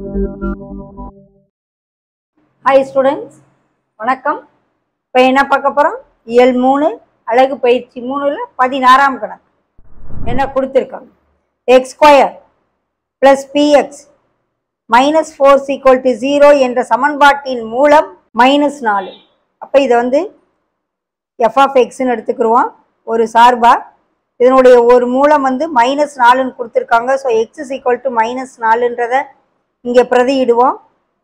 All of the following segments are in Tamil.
ஹாய் ஸ்டூடெண்ட்ஸ் வணக்கம் இப்போ என்ன பார்க்க போகிறோம் இயல் மூணு அழகு பயிற்சி மூணுல பதினாறாம் கணக்கு என்ன கொடுத்துருக்காங்க x square plus b x minus four is equal to zero என்ற சமன்பாட்டின் மூலம் மைனஸ் நாலு அப்போ இதை வந்து எஃப் ஆஃப் எக்ஸ்ன்னு எடுத்துக்கிருவோம் ஒரு சார்பா இதனுடைய ஒரு மூலம் வந்து மைனஸ் நாலுன்னு கொடுத்துருக்காங்க so x is equal to minus நாலுன்றதை இங்கே பிரதியிடுவோம்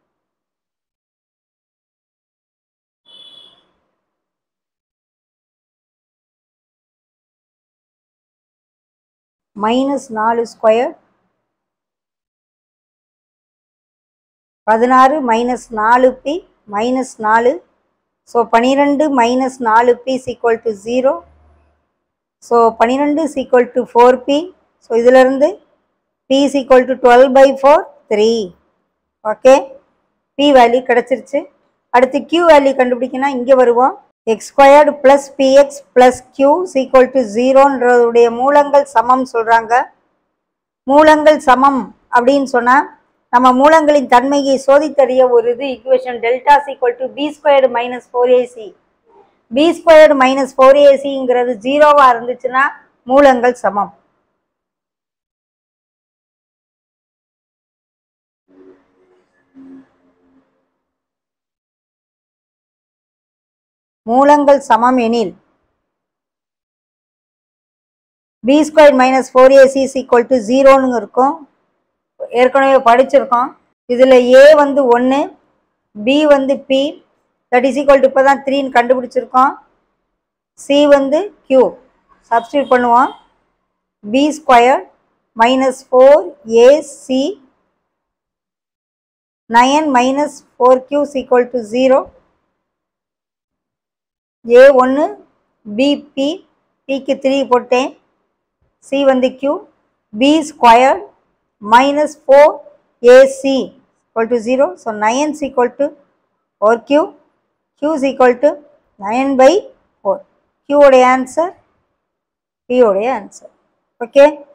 மைனஸ் நாலு ஸ்கொயர் பதினாறு மைனஸ் நாலு பி மைனஸ் நாலு ஸோ பன்னிரெண்டு மைனஸ் நாலு b is equal to zero so பன்னிரெண்டு is equal to four b so இதிலிருந்து b is equal to twelve by four three okay b value கிடச்சிருச்சு அடுத்து q வேல்யூ கண்டுபிடிக்கணும் இங்கே வருவோம் x squared plus b x plus q is equal to ஜீரோன்றதுடைய மூலங்கள் சமம் சொல்கிறாங்க மூலங்கள் சமம் அப்படின்னு சொன்னால் நம்ம மூலங்களின் தன்மையை சோதித்தறிய ஒரு இது equation delta is equal to b squared minus four a c b squared minus four ஏசிங்கிறது ஜீரோவாக இருந்துச்சுன்னா மூலங்கள் சமம் மூலங்கள் சமம் எனில் b square minus four a c is equal to ஜீரோன்னு இருக்கும் ஏற்கனவே படிச்சிருக்கோம் இதில் ஏ வந்து ஒன்று பி வந்து b that is equal to இப்போ தான் த்ரீன்னு கண்டுபிடிச்சிருக்கோம் சி வந்து கியூ சப்ஸ்டியூட் பண்ணுவோம் b square minus four a c nine minus four q equal to zero a ஒன்று பிபி பிக்கு த்ரீ போட்டேன் சி வந்து q b square minus four a c equal to zero so nine equal to four q q equal to nine by four கியூவோடைய ஆன்சர் பியோடைய ஆன்சர் ஓகே